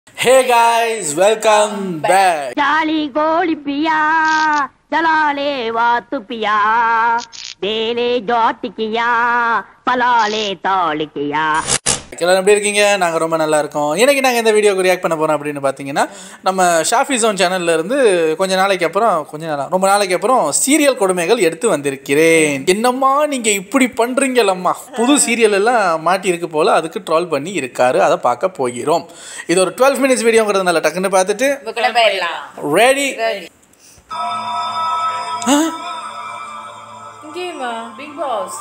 ஹே guys welcome back जाली गोली पिया जलाले वातु पिया देले जोट किया पलाले तौल किया எல்லாரும் எப்படி இருக்கீங்க நாங்கள் ரொம்ப நல்லா இருக்கோம் இன்னைக்கு நாங்கள் இந்த வீடியோக்கு ரியாக்ட் பண்ண போகிறோம் அப்படின்னு பார்த்தீங்கன்னா நம்ம ஷாஃபி ஜோன் சேனல்ல இருந்து கொஞ்ச நாளைக்கு அப்புறம் கொஞ்ச நாளா ரொம்ப நாளைக்கு அப்புறம் சீரியல் கொடுமைகள் எடுத்து வந்திருக்கிறேன் என்னம்மா நீங்கள் இப்படி பண்ணுறீங்களம்மா புது சீரியல் எல்லாம் மாட்டி இருக்கு போல் அதுக்கு ட்ரால் பண்ணி இருக்காரு அதை பார்க்க போகிறோம் இது ஒரு டுவெல் மினிட்ஸ் வீடியோங்கிறதுனால டக்குன்னு பார்த்துட்டு புக்கில் போயிடலாம் ரெடி இங்கேயுமா Bigg Boss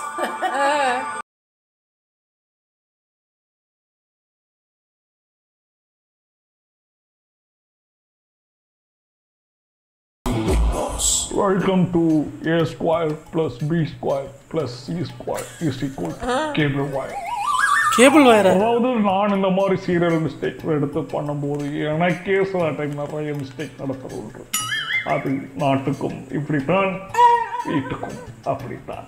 Welcome to A square plus B square plus C square is equal to cable wire. Cable வயரா அதாவது நான் இந்த மாதிரி சீரியல் மிஸ்டேக் எடுத்து பண்ணும்போது எனக்கே சில டைம் நிறைய மிஸ்டேக் நடக்கிறது உண்டு அது நாட்டுக்கும் இப்படித்தான் வீட்டுக்கும் அப்படித்தான்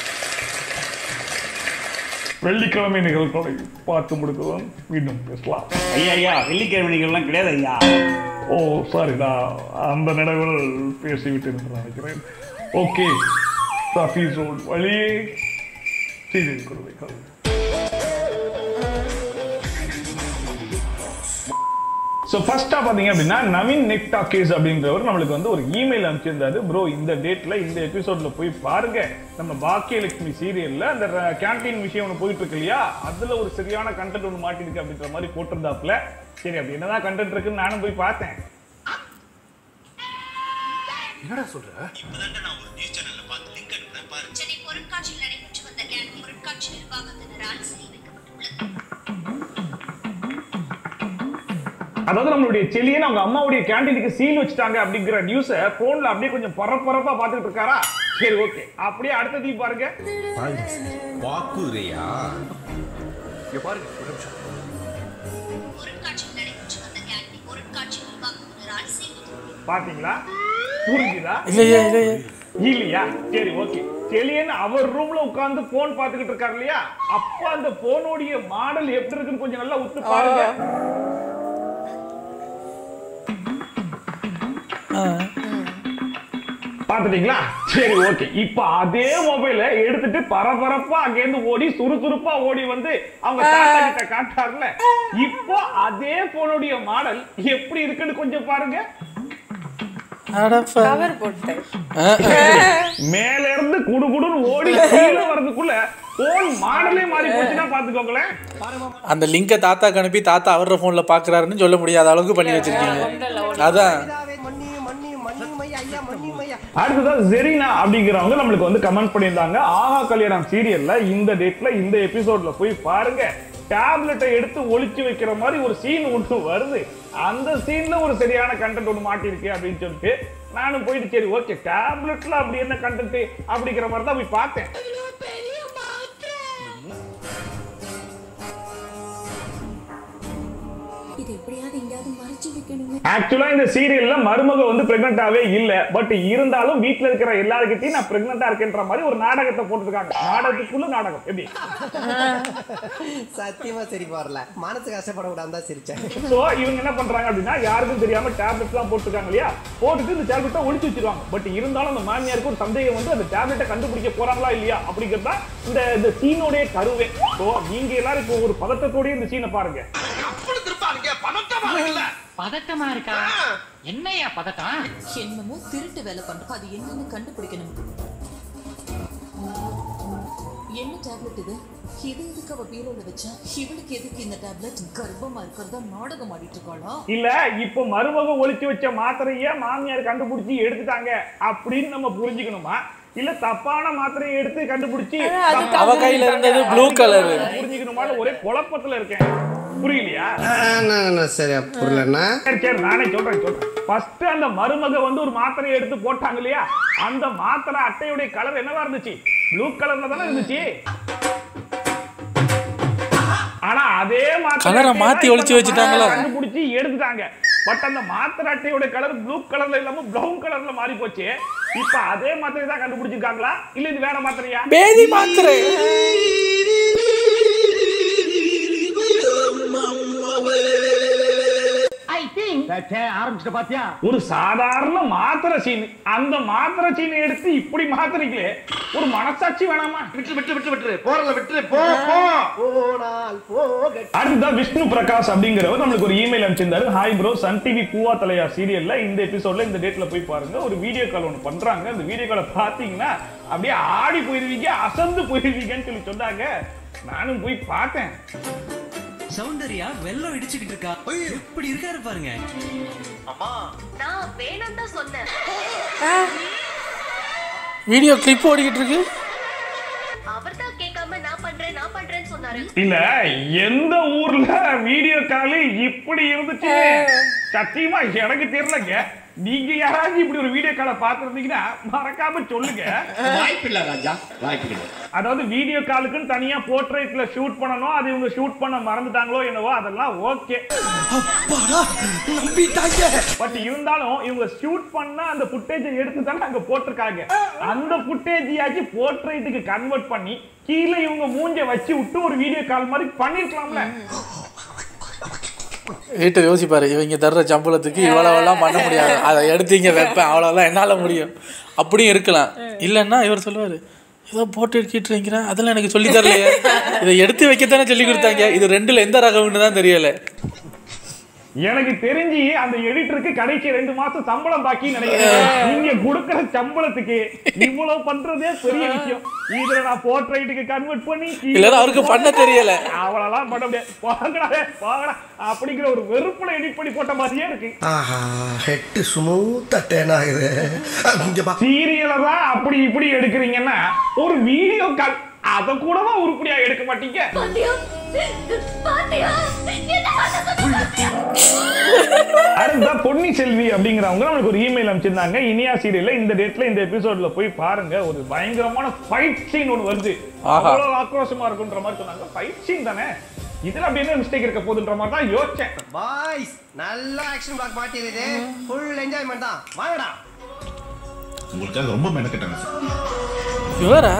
வெள்ளிக்கிழமை நிகழ்வுகளை பார்த்து முடித்ததும் மீண்டும் பேசலாம் ஐயா ஐயா வெள்ளிக்கிழமை நிகழ்லாம் கிடையாது ஐயா ஓ சாரி நான் அந்த நினைவில் பேசிவிட்டேன் என்று நினைக்கிறேன் ஓகே சஃபீஸோன் வழியே செய்தி கொடுவைகள் ஸோ ஃபர்ஸ்ட்டாக பார்த்தீங்க அப்படின்னா நவீன் நெக் டாக்கேஸ் அப்படின்றவர் நம்மளுக்கு வந்து ஒரு இமெயில் அனுப்பிச்சிருந்தாரு ப்ரோ இந்த டேட்ல இந்த எபிசோட்ல போய் பாருங்க நம்ம பாக்கியலட்சுமி சீரியல்ல அந்த கேண்டீன் விஷயம் ஒன்று போயிட்டு இருக்கு இல்லையா அதுல ஒரு சரியான கண்டென்ட் ஒன்று மாட்டிருக்கு அப்படின்ற மாதிரி போட்டிருந்தாப்புல சரி அப்படி என்னதான் கண்டென்ட் இருக்குன்னு நானும் போய் பார்த்தேன் சென்னை பொருட்காட்சியில் நடைபெற்று வந்த கேண்டீன் பொருட்காட்சி நிர்வாகத்தினரால் சீல் வைக்கப்பட்டுள்ளது அதாவது நம்மளுடைய செலியன் அவங்க அம்மாவுடைய கேண்டீனுக்கு சீல் வச்சுட்டாங்க அப்படிங்கிற நியூஸை போன்ல அப்படியே கொஞ்சம் பரபரப்பா பார்த்துட்டு இருக்காரா சரி ஓகே அப்படியே அடுத்ததையும் பாருங்க வாக்குறையா பொருட்காட்சியில் நடைபெற்று வந்த கேண்டீன் பொருட்காட்சி நிர்வாகத்தினரால் சீல் வைக்கப்பட்டுள்ளது பாத்தீங்களா புரிஞ்சுதா இல்லையே இல்லையே இல்லையா சரி ஓகே செலியன் அவர் ரூம்ல உட்கார்ந்து போன் பார்த்துக்கிட்டு இருக்காரு இல்லையா அப்ப அந்த போனோடைய மாடல் எப்படி இருக்குன்னு கொஞ்சம் நல்லா உத்து பாருங்க பாத்துட்டீங்களா சரி ஓகே இப்ப அதே மொபைல எடுத்துட்டு பரபரப்பா அங்கேருந்து ஓடி சுறுசுறுப்பா ஓடி வந்து அவங்க தாத்தா கிட்ட காட்டாருல இப்போ அதே போனுடைய மாடல் எப்படி இருக்குன்னு கொஞ்சம் பாருங்க அடப்பா. கவர் போட்டேன் மேல இருந்து குடுகுடுன்னு ஓடி கீழே வர்றதுக்குள்ள போன் மாடலே மாறி போச்சுன்னா பாத்துக்கோங்களேன் அந்த லிங்கை தாத்தாக்கு அனுப்பி தாத்தா அவரோட ஃபோன்ல பாக்குறாருன்னு சொல்ல முடியாத அளவுக்கு பண்ணி வச்சிருக்கீங்க அதான் அடுத்ததா ஜெரினா அப்படிங்கிறவங்க நம்மளுக்கு வந்து கமெண்ட் பண்ணியிருந்தாங்க ஆஹா கல்யாணம் சீரியல்ல இந்த டேட்ல இந்த எபிசோட்ல போய் பாருங்க டேப்லெட்டை எடுத்து ஒளிச்சு வைக்கிற மாதிரி ஒரு சீன் ஒன்று வருது அந்த சீன்ல ஒரு சரியான கண்டென்ட் ஒன்று மாட்டிருக்கு அப்படின்னு சொல்லிட்டு நானும் போயிட்டு சரி ஓகே டேப்லெட்ல அப்படி என்ன கண்டென்ட் அப்படிங்கிற மாதிரி தான் போய் பார்த்தேன் இது எப்படியாவது எங்கேயாவது மறைச்சு வைக்கணுமே ஆக்சுவலா இந்த சீரியல்ல மருமக வந்து பிரெக்னண்டாவே இல்ல பட் இருந்தாலும் வீட்ல இருக்கிற எல்லாருக்கிட்டையும் நான் பிரெக்னண்டா இருக்கேன்ற மாதிரி ஒரு நாடகத்தை போட்டுருக்காங்க நாடகத்துக்குள்ள நாடகம் எப்படி சத்தியமா சரி வரல மனசு கஷ்டப்படக்கூடாது தான் சிரிச்சேன் சோ இவங்க என்ன பண்றாங்க அப்படின்னா யாருக்கும் தெரியாம டேப்லெட் எல்லாம் போட்டுருக்காங்க இல்லையா போட்டுட்டு இந்த டேப்லெட்டை ஒளிச்சு வச்சிருவாங்க பட் இருந்தாலும் அந்த மாமியாருக்கு ஒரு சந்தேகம் வந்து அந்த டேப்லெட்டை கண்டுபிடிக்க போறாங்களா இல்லையா அப்படிங்கறதா இந்த இந்த சீனோடைய கருவே சோ நீங்க எல்லாரும் இப்போ ஒரு பதட்டத்தோடய இந்த சீனை பாருங்க பதட்டமா இருக்கா என்னையா பதட்டம் என்னமோ திருட்டு வேலை பண்றோம் அது என்னன்னு கண்டுபிடிக்கணும் என்ன டேப்லெட் இது இது எதுக்கு அவ பீரோல வச்சா இவளுக்கு எதுக்கு இந்த டேப்லெட் கர்ப்பமா இருக்கிறதா நாடகம் ஆடிட்டு இருக்காளா இல்ல இப்போ மருமக ஒளிச்சு வச்ச மாத்திரைய மாமியார் கண்டுபிடிச்சி எடுத்துட்டாங்க அப்படின்னு நம்ம புரிஞ்சுக்கணுமா இல்ல தப்பான மாத்திரையை எடுத்து கண்டுபிடிச்சி தப்பா அவ கையில இருந்தது blue color. புரிஞ்சுக்கணுமான்னு ஒரே குழப்பத்துல இருக்கேன் புரியலையா சரியா புரியலண்ணா சரி சரி நானே சொல்றேன் சொல்றேன் ஃபர்ஸ்ட் அந்த மருமக வந்து ஒரு மாத்திரையை எடுத்து போட்டாங்க இல்லையா அந்த மாத்திரை அட்டையுடைய கலர் என்னவா இருந்துச்சு ப்ளூ கலர்ல தானே இருந்துச்சு ஆனா அதே மாத்திரை கலரை அட்டையை மாத்தி தான் ஒளிச்சு இப்ப வச்சுட்டாங்களா? கண்டுபிடிச்சு எடுத்துட்டாங்க பட் அந்த மாத்திரை அட்டையோட கலர் ப்ளூ கலர்ல இல்லாம பிரவுன் கலர்ல மாறி போச்சு இப்ப அதே மாத்திரை தான் கண்டுபிடிச்சிருக்காங்களா இல்ல இது வேற மாத்திரையா பேதி மாத்திரை ஆரம்பிச்சிட்ட பாத்தியா ஒரு சாதாரண மாத்திரை சீன் அந்த மாத்திரை சீனை எடுத்து இப்படி மாத்திரைங்களே ஒரு மனசாட்சி வேணாமா விட்டு விட்டு விட்டு விட்டு போறல விட்டு போ போ போனால் போக அடுத்ததான் விஷ்ணு பிரகாஷ் அப்படிங்கிறவர் நம்மளுக்கு ஒரு இமெயில் அனுப்பிச்சிருந்தாரு hi bro Sun TV Poova Thalaiya சீரியல்ல இந்த எபிசோட்ல இந்த டேட்ல போய் பாருங்க ஒரு வீடியோ கால் ஒன்று பண்றாங்க அந்த வீடியோ காலை பாத்தீங்கன்னா அப்படியே ஆடி போயிருவீங்க அசந்து போயிருவீங்கன்னு சொல்லி சொன்னாங்க நானும் போய் பார்த்தேன் சௌந்தர்யா வெள்ளம் இடிச்சுக்கிட்டு இருக்கா எப்படி இருக்காரு பாருங்க நான் வேணும் தான் சொன்னேன் வீடியோ கிளிப் ஓடிக்கிட்டு இருக்கு அவர் தான் கேட்காம நான் பண்றேன் நான் பண்றேன்னு சொன்னாரு இல்ல எந்த ஊர்ல வீடியோ கால் இப்படி இருந்துச்சு சத்தியமா எனக்கு தெரியலங்க நீங்க யாராவது இப்படி ஒரு வீடியோ காலை பார்த்திருந்தீங்கன்னா மறக்காம சொல்லுங்க வாய்ப்பில்லை ராஜா வாய்ப்பில்லை அதாவது வீடியோ காலுக்குன்னு தனியா போர்ட்ரேட்ல ஷூட் பண்ணணும் அது இவங்க ஷூட் பண்ண மறந்துட்டாங்களோ என்னவோ அதெல்லாம் ஓகே பட் இருந்தாலும் இவங்க ஷூட் பண்ண அந்த ஃபுட்டேஜை எடுத்து தானே அங்க போட்டிருக்காங்க அந்த ஃபுட்டேஜையாச்சு போர்ட்ரேட்டுக்கு கன்வெர்ட் பண்ணி கீழே இவங்க மூஞ்ச வச்சு விட்டு ஒரு வீடியோ கால் மாதிரி பண்ணிருக்கலாம்ல வீட்டை யோசிப்பாரு இவங்க தர்ற சம்பளத்துக்கு இவ்வளவெல்லாம் பண்ண முடியாது அதை எடுத்து இங்கே வைப்பேன் அவ்வளோதான் என்னால் முடியும் அப்படியும் இருக்கலாம் இல்லைன்னா இவர் சொல்லுவார் ஏதோ போட்டு எடுக்கிட்டுறீங்கிறேன் அதெல்லாம் எனக்கு சொல்லி தரலையே இதை எடுத்து வைக்கத்தானே சொல்லி கொடுத்தாங்க இது ரெண்டுல எந்த ரகம்னு தான் தெரியல எனக்கு தெரிஞ்சு அந்த எடிட்டருக்கு கடைசி ரெண்டு மாசம் சம்பளம் பாக்கி நினைக்கிறேன் நீங்க கொடுக்கிற சம்பளத்துக்கு இவ்வளவு பண்றதே பெரிய விஷயம் இதுல நான் போர்ட்ரைட்டுக்கு கன்வெர்ட் பண்ணி கீழே இல்லைன்னா அவருக்கு பண்ண தெரியல. அவ்வளவுலாம் பண்ண முடியாது போங்கடா போங்கடா அப்படிங்கிற ஒரு வெறுப்புல எடிட் பண்ணி போட்ட மாதிரியே இருக்கு ஆஹா ஹெட்டு ஸ்மூத்தா டேன் ஆகுது இங்க பா சீரியலை தான் அப்படி இப்படி எடுக்கிறீங்கன்னா ஒரு வீடியோ கால் அத கூடவா உருப்படியா எடுக்க மாட்டீங்க பாத்தியா பாத்தியா என்ன பண்ண அடுத்தா பொன்னி செல்வி அப்படிங்கிறவங்க நம்மளுக்கு ஒரு இமெயில் அனுப்பிச்சிருந்தாங்க இனியா சீரியல்ல இந்த டேட்ல இந்த எபிசோட்ல போய் பாருங்க ஒரு பயங்கரமான ஃபைட் சீன் ஒன்று வருது ஆஹா. அவ்வளவு ஆக்ரோஷமா இருக்குன்ற மாதிரி சொன்னாங்க ஃபைட் சீன் தானே இதுல அப்படி என்ன மிஸ்டேக் இருக்க போகுதுன்ற மாதிரி தான் யோசிச்சேன் பாய்ஸ் நல்ல ஆக்ஷன் பிளாக் மாட்டிருது ஃபுல் என்ஜாய்மெண்ட் தான் வாங்கடா உங்களுக்காக ரொம்ப மெனக்கட்டாங்க சார் இவரா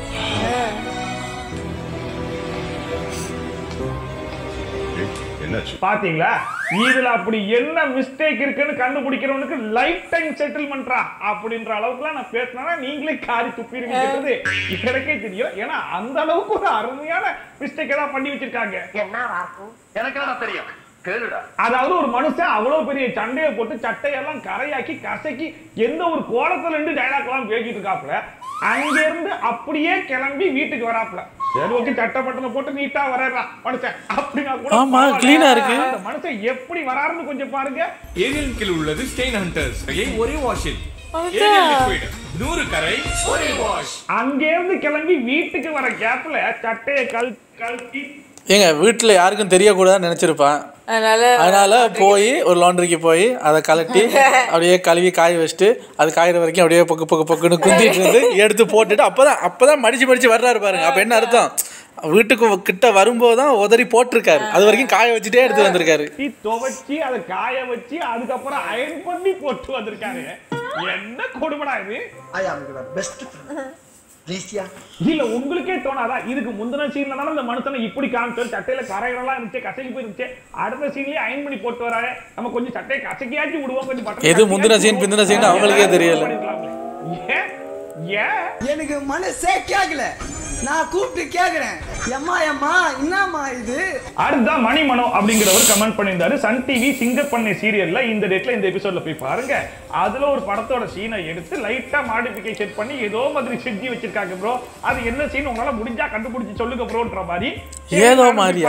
என்னாச்சு பாத்தீங்களா இதுல அப்படி என்ன மிஸ்டேக் இருக்குன்னு கண்டுபிடிக்கிறவனுக்கு லைஃப் டைம் செட்டில்மெண்ட்ரா அப்படின்ற அளவுக்குலாம் நான் பேசினா நீங்களே காரி துப்பிடுவீங்கிறது எனக்கே தெரியும் ஏன்னா அந்த அளவுக்கு ஒரு அருமையான மிஸ்டேக் தான் பண்ணி வச்சிருக்காங்க எனக்கு என்ன தெரியும் கேளுடா அதாவது ஒரு மனுஷன் அவ்வளவு பெரிய சண்டையை போட்டு சட்டையெல்லாம் கரையாக்கி கசக்கி எந்த ஒரு கோலத்துல இருந்து டைலாக் எல்லாம் பேசிட்டு இருக்காப்புல அங்க இருந்து அப்படியே கிளம்பி வீட்டுக்கு வராப்புல சரி ஓகே சட்டை பட்டனை போட்டு நீட்டா வர்றா மனுஷன் அப்படின்னா கூட ஆமா, பரவாயில்ல. clean ஆ இருக்கு. அந்த மனுஷன் எப்படி வராருன்னு கொஞ்சம் பாருங்க ஏலியன் கீழ் உள்ளது ஸ்டெயின் ஹண்டர்ஸ் ஒரே வாஷில் அதான். நூறு கரை ஒரே வாஷ் அங்க இருந்து கிளம்பி வீட்டுக்கு வர கேப்ல சட்டையை கழ் கழட்டி ஏங்க வீட்டில் யாருக்கும் தெரியக்கூடாதுன்னு நினச்சிருப்பான் அதனால அதனால போய் ஒரு லாண்ட்ரிக்கு போய் அதை கலட்டி அப்படியே கழுவி காய வச்சுட்டு அது காயிற வரைக்கும் அப்படியே பொக்கு பொக்கு பொக்குன்னு குந்திட்டு இருந்து எடுத்து போட்டுட்டு அப்பதான் அப்பதான் மடிச்சு மடிச்சு வர்றாரு பாருங்க அப்ப என்ன அர்த்தம் வீட்டுக்கு கிட்ட வரும்போது தான் உதறி போட்டிருக்காரு அது வரைக்கும் காய வச்சுட்டே எடுத்து வந்திருக்காரு கட்டி துவைச்சி அதை காய வச்சு அதுக்கப்புறம் அயன் பண்ணி போட்டு வந்திருக்காரு என்ன கொடுமடா இது ஐ ஆம் யுவர் பெஸ்ட் ப்ளீஸ்யா இல்ல உங்களுக்கே தோணாதா இதுக்கு முந்தின சீன்ல தானே இந்த மனுஷனை இப்படி காமிச்சோம் சட்டையில கரைகளெல்லாம் இருந்துச்சு கசக்கி போயிருந்துச்சு அடுத்த சீன்லயே அயன் பண்ணி போட்டு வராரு நம்ம கொஞ்சம் சட்டையை கசக்கியாச்சு விடுவோம் கொஞ்சம் பட்டன் எது முந்தின scene, பிந்தின scene அவங்களுக்கே தெரியல. ஏன் ஏன் எனக்கு மனசே கேட்கல நான் கூப்பிட்டு கேக்குறேன் எம்மா எம்மா என்னம்மா இது அடுத்ததான் மணிமனோ அப்படிங்கிறவர் கமெண்ட் பண்ணியிருந்தாரு சன் டிவி சிங்கப்பண்ணை சீரியல்ல இந்த டேட்ல இந்த எபிசோட்ல போய் பாருங்க அதுல ஒரு படத்தோட சீனை எடுத்து லைட்டா மாடிஃபிகேஷன் பண்ணி ஏதோ மாதிரி செஞ்சு வச்சிருக்காங்க ப்ரோ அது என்ன சீன் உங்களால முடிஞ்சா கண்டுபிடிச்சு சொல்லுங்க ப்ரோன்ற மாதிரி ஏதோ மாதிரியா?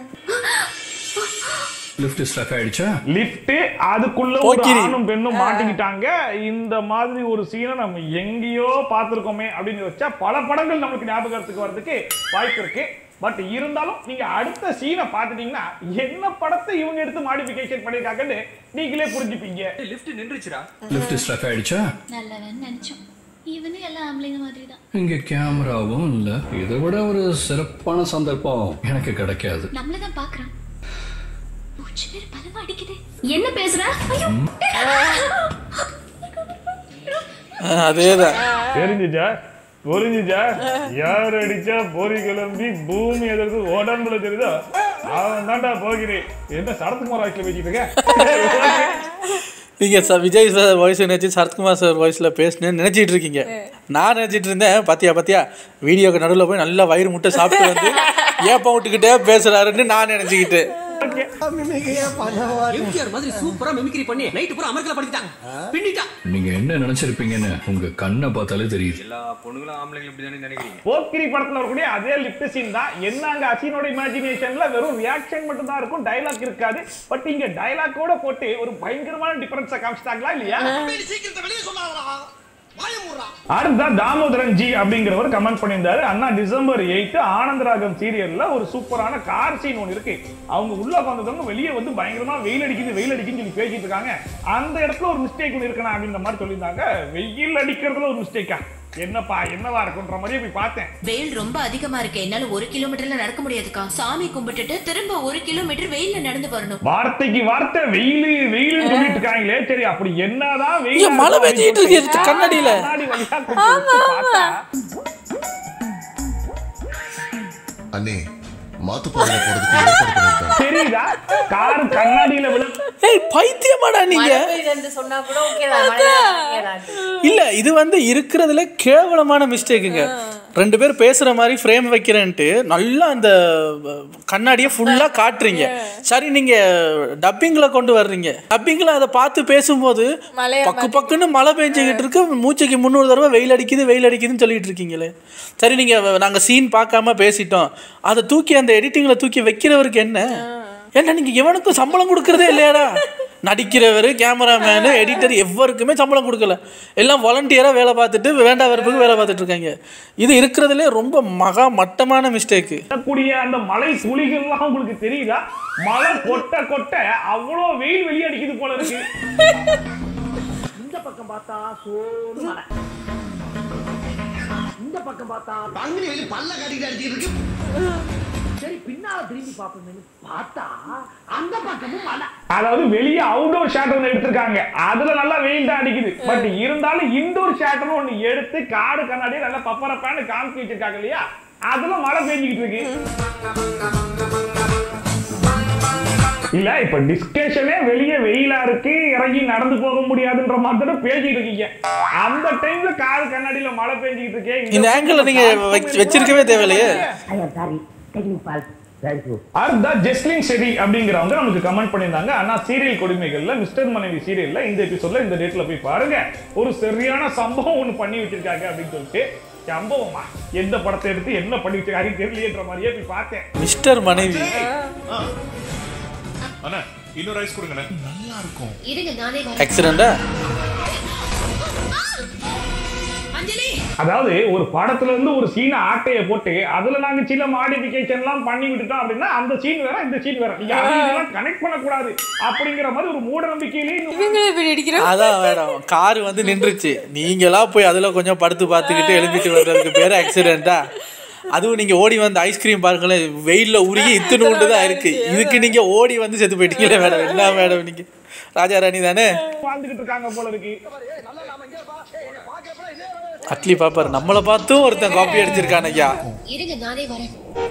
லிஃப்ட் ஸ்ட்ரக் ஆயிடுச்சா லிஃப்ட் அதுக்குள்ள ஒரு போக்கிரி. ஆணும் பெண்ணும் மாட்டிக்கிட்டாங்க இந்த மாதிரி ஒரு சீனை நம்ம எங்கேயோ பார்த்திருக்கோமே அப்படின்னு வச்சா பல படங்கள் நமக்கு ஞாபகத்துக்கு வர்றதுக்கு வாய்ப்பு இருக்கு பட் இருந்தாலும் நீங்க அடுத்த சீனை பார்த்துட்டீங்கன்னா என்ன படத்தை இவங்க எடுத்து மாடிஃபிகேஷன் பண்ணிருக்காங்கன்னு நீங்களே புரிஞ்சுப்பீங்க லிஃப்ட் நின்றுச்சுடா லிஃப்ட் ஸ்ட்ரக் ஆயிடுச்சா நல்லவன் நினைச்சோம் இவனு எல்லாம் ஆம்பளைங்க மாதிரி தான் இங்க கேமராவும் இல்ல இதை விட ஒரு சிறப்பான சந்தர்ப்பம் எனக்கு கிடைக்காது நம்மள தான் பாக்குறான் மூச்சு பேர் பலமா அடிக்குது என்ன பேசுற ஐயோ அதே தான் தெரிஞ்சுச்சா புரிஞ்சுச்சா யார் அடிச்சா பொறி கிளம்பி பூமி எதிர்த்து உடம்புல தெரியுதோ அவன் தான்டா போகிறேன் என்ன சடத்துக்கு மரம் வயசுல பேசிட்டு இருக்க நீங்க ச- விஜய் சார் வாய்ஸ் நினைச்சு சரத்குமார் சார் வாய்ஸ்ல பேசுனேன்னு நினைச்சிட்டு இருக்கீங்க நான் நினைச்சிட்டு இருந்தேன் பாத்தியா பாத்தியா வீடியோக்கு நடுவில் போய் நல்லா வயிறு முட்டை சாப்பிட்டு வந்து ஏப்பா விட்டுக்கிட்டே பேசுறாருன்னு நான் நினைச்சுக்கிட்டேன் எம்ஜிஆர் மாதிரி சூப்பரா மிமிக்ரி பண்ணி நைட்டு பூரா அமர்க்கல படிட்டான் பின்னிட்டான் நீங்க என்ன நினைச்சிருப்பீங்கன்னு உங்க கண்ணை பார்த்தாலே தெரியுது எல்லா பொண்ணுங்களும் ஆம்பளைங்களும் இப்படி தானே நினைக்கிறீங்க போக்கிரி படத்துல வரக்கூடிய அதே லிப்ட் சீன் தான் என்ன அங்க அசீனோட இமேஜினேஷன்ல வெறும் ரியாக்ஷன் மட்டும் தான் இருக்கும் டைலாக் இருக்காது பட் இங்க டைலாக்கோட போட்டு ஒரு பயங்கரமான டிஃபரன்ஸை காமிச்சிட்டாங்களா இல்லையா அடுத்தா தாமோதரன் ஜி அப்படிங்கிறவர் கமெண்ட் பண்ணியிருந்தாரு அண்ணா டிசம்பர் எயிட் ஆனந்தராகம் சீரியல்ல ஒரு சூப்பரான கார் சீன் ஒன்று இருக்கு அவங்க உள்ள உட்காந்துருந்தவங்க வெளியே வந்து பயங்கரமா வெயில் அடிக்குது வெயில் அடிக்குதுன்னு சொல்லி பேசிட்டு இருக்காங்க அந்த இடத்துல ஒரு மிஸ்டேக் ஒன்று இருக்கணும் அப்படின்ற மாதிரி சொல்லியிருந்தாங்க வெயில் அடிக்கிறதுல ஒரு மிஸ்டேக்கா என்னப்பா என்னவா இருக்குன்ற மாதிரியே போய் பார்த்தேன் வெயில் ரொம்ப அதிகமா இருக்கு என்னால ஒரு கிலோமீட்டர்ல நடக்க முடியாதுக்கா சாமி கும்பிட்டுட்டு திரும்ப ஒரு கிலோமீட்டர் வெயில்ல நடந்து வரணும் வார்த்தைக்கு வார்த்தை வெயில் வெயில் சொல்லிட்டு இருக்காங்களே சரி அப்படி என்னதான் வெயில் இங்க மழை பெஞ்சிட்டு இருக்கு கண்ணாடியில. கண்ணாடி வழியா கொஞ்சம் வச்சு பார்த்தா அண்ணே மாத்து பாதையில போறதுக்கு ஏற்பாடு பண்ணிருக்காங்க தெரியுதா கார் கண்ணாடியில விழு ஏய் பைத்தியமாடா நீங்க மழை பெய்யுதுன்னு சொன்னா கூட ஓகே தான் மழை okay தான். இல்ல இது வந்து இருக்கிறதுல கேவலமான மிஸ்டேக்குங்க ரெண்டு பேர் பேசுற மாதிரி ஃப்ரேம் வைக்கிறேன்ட்டு நல்லா அந்த அஹ், கண்ணாடியை ஃபுல்லா காட்டுறீங்க சரி நீங்க டப்பிங்ல கொண்டு வர்றீங்க டப்பிங்ல அதை பார்த்து பேசும்போது மழையா பக்கு பக்குன்னு மழை பெஞ்சுக்கிட்டு இருக்கு மூச்சுக்கு முந்நூறு தடவை வெயில் அடிக்குது வெயில் அடிக்குதுன்னு சொல்லிட்டு இருக்கீங்களே சரி நீங்க நாங்க சீன் பார்க்காம பேசிட்டோம் அதை தூக்கி அந்த எடிட்டிங்ல தூக்கி வைக்கிறவருக்கு என்ன என்ன நீங்க எவனுக்கும் சம்பளம் கொடுக்கறதே இல்லையாடா நடிக்கிறவர் கேமராமேனு எடிட்டர் எவருக்குமே சம்பளம் கொடுக்கல எல்லாம் வாலண்டியராக வேலை பார்த்துட்டு வேண்டாம் வெறுப்புக்கு வேலை பார்த்துட்டு இருக்காங்க இது இருக்கிறதுலே ரொம்ப மகா மட்டமான மிஸ்டேக்கு கூடிய அந்த மலை துளிகள்லாம் உங்களுக்கு தெரியுதா மழை கொட்ட கொட்ட அவ்வளோ வெயில் வெளியே அடிக்குது போல இருக்கு இந்த பக்கம் பார்த்தா சோறு மலை இந்த பக்கம் பார்த்தா பங்குனி வெளி பல்ல கட்டிட்டு அடிச்சிட்டு இருக்கு சரி பின்னால திரும்பி பார்ப்போம்னு பார்த்தா அந்த பக்கமும் மலை அதாவது வெளியே அவுட்டோர் ஷாட் ஒன்று எடுத்திருக்காங்க அதுல நல்லா வெயில் தான் அடிக்குது பட் இருந்தாலும் இன்டோர் ஷாட்னு ஒன்று எடுத்து காடு கண்ணாடியை நல்லா பப்பரப்பான்னு காமிச்சு வச்சிருக்காங்க இல்லையா அதுல மழை பெஞ்சுக்கிட்டு இருக்கு இல்ல இப்ப டிஸ்கஷனே வெளியே வெயிலா இருக்கு இறங்கி நடந்து போக முடியாதுன்ற மாதிரி தான் பேசிட்டு இருக்கீங்க அந்த டைம்ல காடு கண்ணாடியில மழை பெஞ்சுக்கிட்டு இருக்கே இந்த ஆங்கிள் நீங்க வச்சு- வச்சிருக்கவே தேவையில்லையே அடுத்தா ஜெஸ்லின் ஷெரி அப்படிங்கிறவங்க நமக்கு கமெண்ட் பண்ணியிருந்தாங்க ஆனா சீரியல் கொடுமைகள்ல மிஸ்டர் மனைவி சீரியல்ல இந்த எபிசோட்ல இந்த டேட்ல போய் பாருங்க ஒரு சரியான சம்பவம் ஒண்ணு பண்ணி வச்சிருக்காங்க அப்படின்னு சொல்லிட்டு சம்பவமா எந்த படத்தை எடுத்து என்ன பண்ணி வச்சிருக்காங்க தெரியலையேன்ற மாதிரியே போய் பார்த்தேன் மிஸ்டர் மனைவி அண்ணா இன்னொரு ரைஸ் கொடுங்கண்ணே நல்லா இருக்கும் இருங்க நானே ஆக்சிடென்டா அஞ்சலி அதாவது ஒரு படத்துல இருந்து ஒரு சீனை ஆட்டைய போட்டு அதுல நாங்க சில மாடிஃபிகேஷன் எல்லாம் பண்ணி விட்டுட்டோம் அப்படின்னா அந்த சீன் வேற இந்த சீன் வேற நீங்க அதெல்லாம் கனெக்ட் பண்ணக்கூடாது அப்படிங்கிற மாதிரி ஒரு மூட நம்பிக்கையிலேயே அதான் மேடம் கார் வந்து நின்றுச்சு நீங்களா போய் அதுல கொஞ்சம் படுத்து பார்த்துக்கிட்டு எழுப்பிட்டு வர்றதுக்கு பேர் ஆக்சிடென்ட்டா அதுவும் நீங்க ஓடி வந்து ஐஸ்கிரீம் பாருங்களேன் வெயில்ல உருகி இத்துணுண்டு தான் இருக்கு இதுக்கு நீங்க ஓடி வந்து செத்து போயிட்டீங்களே மேடம் என்ன மேடம் நீங்க ராஜா ராணி தானே வாழ்ந்துகிட்டு இருக்காங்க போல இருக்கு அட்லி பாப்பாரு நம்மளை பார்த்தும் ஒருத்தன் காப்பி அடிச்சிருக்கான் ஐயா இருங்க நானே வரேன்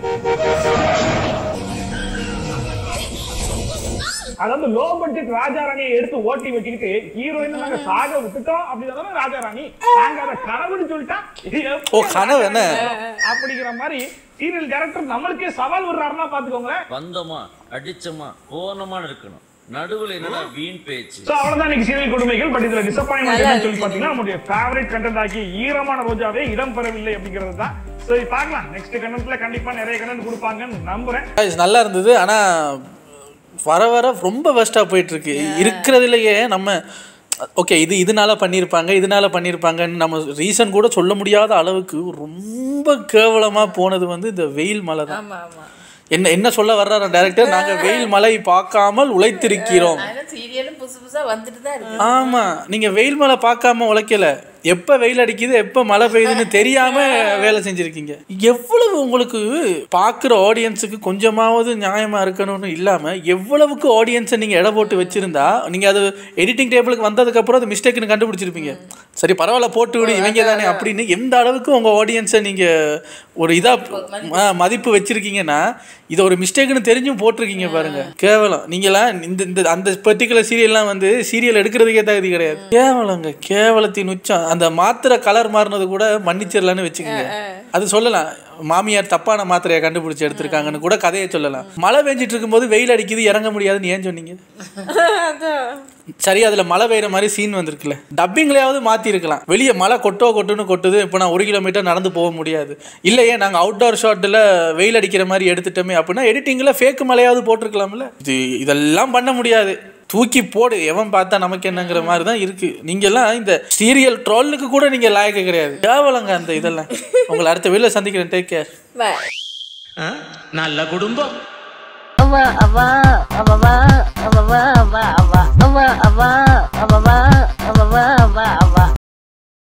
அதாவது லோ பட்ஜெட் ராஜா ராணியை எடுத்து ஓட்டி வச்சுக்கிட்டு ஹீரோயின் நாங்க சாக விட்டுட்டோம் அப்படின்னா ராஜா ராணி நாங்க அதை கனவுன்னு சொல்லிட்டா ஓ, கனவு என்ன? அப்படிங்கிற மாதிரி சீரியல் டேரக்டர் நம்மளுக்கே சவால் விடுறாருன்னா பாத்துக்கோங்களேன் வந்தோமா அடிச்சோமா போனோமான்னு இருக்கணும் நடுவுல என்னடா வீண் பேச்சு சோ அவ்வளவுதான் இன்னைக்கு சீரியல் கொடுமைகள் பட் இதுல டிசப்பாயின்மெண்ட் என்னன்னு சொல்லி பாத்தீங்கன்னா நம்மளுடைய ஃபேவரட் கண்டென்ட் ஆக்கி ஈரமான ரோஜாவே இடம் பெறவில்லை அப்படிங்கிறது தான் சரி பார்க்கலாம் நெக்ஸ்ட் கண்டென்ட்ல கண்டிப்பா நிறைய கண்டென்ட் கொடுப்பாங்கன்னு நம்புறேன் Guys, நல்லா இருந்தது ஆனா வர வர ரொம்ப பெஸ்ட்டாக போயிட்டு இருக்கு இருக்கிறதுலையே நம்ம ஓகே இது இதனால பண்ணியிருப்பாங்க இதனால பண்ணியிருப்பாங்கன்னு நம்ம ரீசன் கூட சொல்ல முடியாத அளவுக்கு ரொம்ப கேவலமாக போனது வந்து இந்த வெயில் மழை தான் ஆமா ஆமா என்ன என்ன சொல்ல வர்றாரு டைரக்டர் நாங்கள் வெயில் மழை பார்க்காமல் உழைத்திருக்கிறோம் அதனால சீரியலும் புதுசு புதுசா வந்துட்டு தான் இருக்கு ஆமா நீங்க வெயில் மழை பார்க்காம உழைக்கல எப்ப வெயில் அடிக்குது எப்ப மழை பெய்யுதுன்னு தெரியாம வேலை செஞ்சிருக்கீங்க எவ்வளவு உங்களுக்கு பார்க்குற ஆடியன்ஸுக்கு கொஞ்சமாவது நியாயமா இருக்கணும்னு இல்லாம எவ்வளவுக்கு ஆடியன்ஸை நீங்க எடை போட்டு வச்சிருந்தா நீங்க அது எடிட்டிங் டேபிளுக்கு வந்ததுக்கு அப்புறம் அது மிஸ்டேக்னு கண்டுபிடிச்சிருப்பீங்க சரி பரவாயில்ல போட்டு விடு இவங்க தானே அப்படின்னு எந்த அளவுக்கு உங்கள் ஆடியன்ஸை நீங்கள் ஒரு இதாக மதிப்பு வச்சுருக்கீங்கன்னா இதை ஒரு மிஸ்டேக்குன்னு தெரிஞ்சும் போட்டிருக்கீங்க பாருங்க கேவலம் நீங்களாம் இந்த இந்த அந்த பர்டிகுலர் சீரியல்லாம் வந்து சீரியல் எடுக்கிறதுக்கே தகுதி கிடையாது கேவலங்க கேவலத்தின் உச்சம் அந்த மாத்திரை கலர் மாறினது கூட மன்னிச்சிடலான்னு வச்சுக்கோங்க அது சொல்லலாம் மாமியார் தப்பான மாத்திரையை கண்டுபிடிச்சி எடுத்திருக்காங்கன்னு கூட கதையை சொல்லலாம் மழை பெஞ்சிட்டு இருக்கும்போது வெயில் அடிக்குது இறங்க முடியாதுன்னு ஏன் சொன்னீங்க சரி அதில் மழை பெய்யுற மாதிரி சீன் வந்திருக்குல்ல டப்பிங்லையாவது மாற்றிருக்கலாம் வெளியே மழை கொட்டோ கொட்டுன்னு கொட்டுது இப்போ நான் ஒரு கிலோமீட்டர் நடந்து போக முடியாது இல்லையே நாங்கள் அவுட்டோர் ஷாட்டில் வெயில் அடிக்கிற மாதிரி எடுத்துட்டோமே அப்படின்னா எடிட்டிங்கில் ஃபேக் மழையாவது போட்டிருக்கலாம்ல இது இதெல்லாம் பண்ண முடியாது தூக்கி போடு எவன் பார்த்தா நமக்கு என்னங்கிற மாதிரி தான் இருக்கு நீங்கெல்லாம் இந்த சீரியல் ட்ரோலுக்கு கூட நீங்க லாயக்கு கிடையாது கேவலங்க அந்த இதெல்லாம் உங்களை அடுத்த வெளில சந்திக்கிறேன் டேக் கேர் நல்ல குடும்பம் அவா அவா அவா அவா அவா அவா அவா அவா அவா அவா